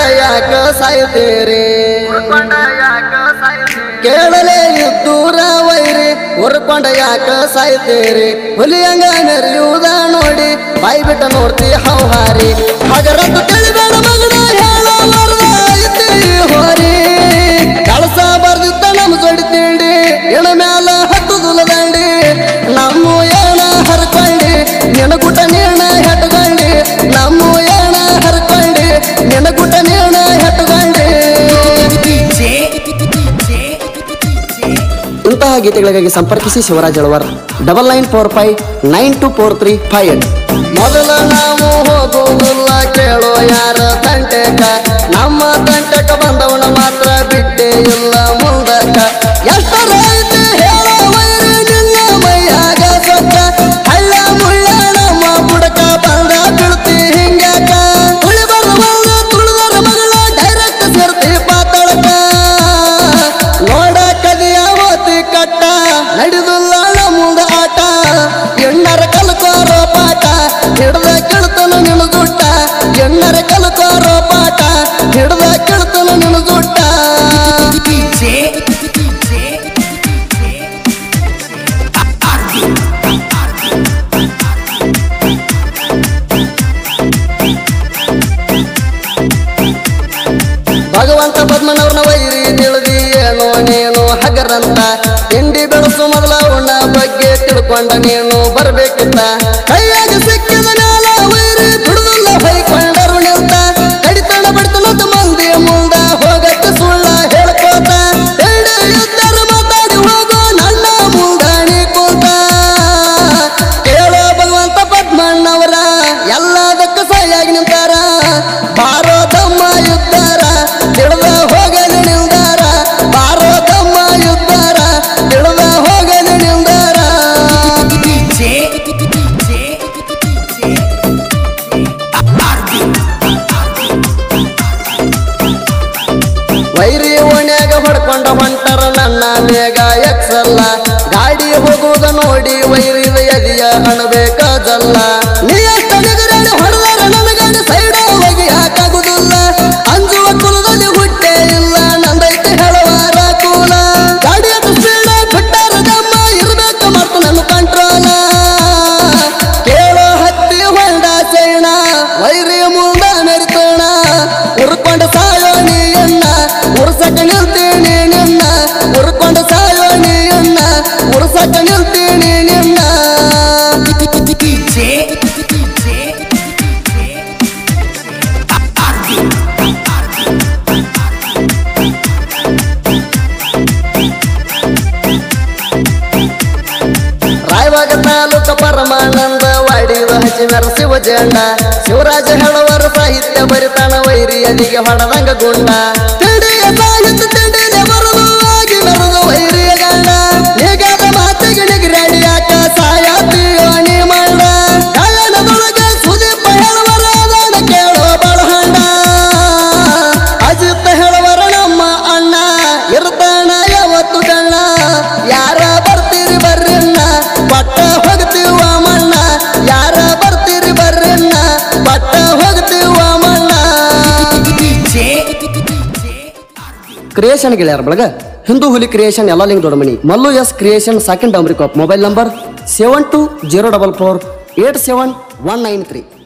ಯಾಕ ಸಾಯ್ತೀರಿ ಕೇಳಲೇ ಇದ್ದೂರ ವೈರಿ ಉರ್ಕೊಂಡ ಯಾಕ ಸಾಯ್ತೀರಿ ಹುಲಿಯಂಗ ಮೆರೆಯುವುದ ನೋಡಿ ಬಾಯಿ ಬಿಟ್ಟ ನೋಡ್ತಿ ಹೌಹಾರಿ ಹಗರದ್ದು ತಿಳಿಬೇಡ ಮಗನ ಹೇಳಲಾರ್ದ ಐತಿ ಹೋರಿ ಕಳಸ ಬರ್ದಿದ್ದ ನಮ್ ಜೋಡಿ ತಿಂಡಿ ಎಣ ಮ್ಯಾಲ ಹತ್ತುದುಲ ದಂಡಿ ನಮ್ಮ ಏಣ ಹರ್ಕೊಂಡಿ ನಿನ ಗುಟ ನೀಣ ಹೆಟ್ಕೊಂಡಿ ನಮ್ಮ ಏಣ ಹರ್ಕೊಂಡಿ ನಿನ ಗುಟ ನೀಣ ಹೆಟ್ಕೊಂಡಿ ಇಂತಹ ಗೀತೆಗಳಿಗಾಗಿ ಸಂಪರ್ಕಿಸಿ Shivaraj Alavar double nine four five nine two four three five eight ಮೊದಲ ನಾವು ಹೋಗುವುದಿಲ್ಲ ಕೇಳೋ ಯಾರ ತಂಟೆಕ ನಮ್ಮ ತಂಟೆಕ ಬಂದವನ ಮಾತ್ರ ಬಿಟ್ಟೆ ಇಲ್ಲ ಮುಂದಕ ಎಷ್ಟರ ಐತೆ ಹೇಳೋ ವೈರಿ ನಿನ್ನ ಮೈಯಾಗ ಸೊಕ್ಕ ಹಳ್ಳ ಮುಳ್ಳ ನಮ್ಮ ಬುಡಕ ಬಂದ ಬೀಳ್ತಿ ಹಿಂಗ್ಯಾಕ ತುಳಿ ಬರುವಾಗ ತುಳಿದರ ಮಗಳ ಡೈರೆಕ್ಟ್ ಸೇರ್ತಿ ಪಾತಾಳಕ ನೋಡ ಕದಿಯ ಓತಿ ಕಟ್ಟ ನಡೆದಿಲ್ಲ ಮುಂದ ಆಟ ಎಣ್ಣರ ಕಲ್ಕೋರೋ ಪಾಠ ಹಿಡ್ದ ಕೆಳ್ತನು ನಿನ್ನ ದುಟ್ಟ ಎಣ್ಣರ ಕಲ್ಕೋರೋ ಪಾಠ ಹಿಡ್ದ ಕೆಳ್ತನು ನಿನ್ನ ದುಟ್ಟ ಭಗವಂತ ಪದ್ಮನವ್ರನ ವೈರಿ ತಿಳಿದಿ ಏನೋ ನೀನು ಹಗರಂತ ತಿಂಡಿ ಬೆಳಸು ಮೊದಲ ಉಣ್ಣ ಬಗ್ಗೆ ತಿಳ್ಕೊಂಡ ನೀನು ಬರ್ಬೇಕಿತ್ತ ಕೈಯಾಗ ಸಿಕ್ಕಿದ ಮ್ಯಾಲ ವೈರಿ ಬಿಡುದಿಲ್ಲ ಬೈಕೊಂಡರು ನಿಂತ ಕಡಿತಣ ಬಡಿತನದ ಮಂದಿ ಮುಂದ ಹೋಗತ್ತ ಸುಳ್ಳ ಹೇಳ್ಕೋತ ಎಡೆ ಇದ್ದರ ಮಾತಾಡಿ ಹೋಗೋ ನನ್ನ ಮುಂದ ನೀ ಕೂತ ಕೇಳೋ ಭಗವಂತ ಪದ್ಮಣ್ಣವರ ಎಲ್ಲದಕ್ಕ ಸರಿಯಾಗಿ ನಿಂತಾರ ಬಾರೋ ತಮ್ಮ ಯುದ್ಧಾರ ತಿಳಿದ ಹೋಗಲಿ ನಿಲ್ದಾರ ಬಾರೋ ತಮ್ಮ ಯುದ್ಧಾರ ತಿಳಿದ ಹೋಗಲಿ ನಿಲ್ದಾರ ವೈರಿ ಓಣ್ಯಾಗ ಹೊಡ್ಕೊಂಡ ಹೊಂಟರ ನನ್ನ ಮೇಗ ಎಕ್ಸಲ್ಲ ಗಾಡಿ ಹೋಗುವುದ ನೋಡಿ ವೈರಿದ ಎದಿಯ ಅಣಬೇಕದಲ್ಲ ನೀ ಎಷ್ಟು ನಿಗರಾಡಿ ಹೊಡೆದಾರ ನನ್ನ ಗಾಡಿ ಸೈಡ ಹೋಗಿ ಹಾಕಾಗುದಿಲ್ಲ ಅಂಜುವ ಕುಲದಲ್ಲಿ ಹುಟ್ಟೆ ಇಲ್ಲ ನಂದೈತೆ ಹೇಳುವಾರ ಕೂಲ ಗಾಡಿ ಅಷ್ಟು ಸ್ಪೀಡ ಬಿಟ್ಟಾರ ದಮ್ಮ ಇರ್ಬೇಕು ಮತ್ತು ನನ್ನ ಕಂಟ್ರೋಲ ಕೇಳೋ ಹತ್ತಿ ಹೊಂಡ ಚೈಣ ವೈರಿ ಮುಂದ ಮೆರಿತೋಣ ಉರ್ಕೊಂಡ ಸಾಯೋ ನೀಯನ್ನ ಉರ್ಸಕ ನಿಲ್ತೀನಿ ನಿನ್ನ ಉರ್ಕೊಂಡ ಸಾಯೋ ನೀಯನ್ನ ಉರ್ಸಕ ನಿಲ್ತೀನಿ ನಿನ್ನ ರಾಯವಾಗ ತಾಲೂಕ ಪರಮಾನಂದ ವಾಡಿದ ಹಚ್ಚಿ ಮೆರಸಿವ ಜಂಡ ಶಿವರಾಜ ಹೇಳುವರ ಸಾಹಿತ್ಯ ಬರಿತಾನ ವೈರಿ ಅದಿಗೆ ಹೊಡದಂಗ ಗುಂಡ ತಿಡಿಯ ಸಾಹಿತ್ಯ ತಿಂಡಿಲೆ ಬರಲು ಆಗಿ ಮೆರೆದು ವೈರಿಯ ಗಂಡ ಹೀಗಾದ ಮಾತಿಗೆ ನಿಗಿರಾಡಿ ಯಾಕ ಸಾಯಾತಿಯೋ ನೀ ಮಂಡ ಗಾಯನದೊಳಗೆ ಸುದೀಪ ಹೇಳುವರ ಅದಾನ ಕೇಳೋ ಬಳಹಂಡ ಅಜಿತ್ ಹೇಳುವರ ನಮ್ಮ ಅಣ್ಣ ಇರ್ತಾನ ಯಾವತ್ತು ಗಣ್ಣ ಯಾರ ಬರ್ತೀರಿ ಬರ್ರಿನ್ನ ಪಟ್ಟ ಹೋಗ್ತೀವ ಮಣ್ಣ ಯಾರ ಬರ್ತೀರಿ ಬರ್ರಿನ್ನ ಪಟ್ಟ ಹೋಗ್ತೀವ ಮಣ್ಣ ಕ್ರಿಯೇಷನ್ ಗೆಳೆಯರ ಬಳಗ ಹಿಂದೂ ಹುಲಿ ಕ್ರಿಯೇಷನ್ ಎಲ್ಲ ಲಿಂಗ್ Doddamani Mallu S creation second ಡಂಬ್ರಿಕಾಪ್ mobile number seven two zero double four eight seven one nine three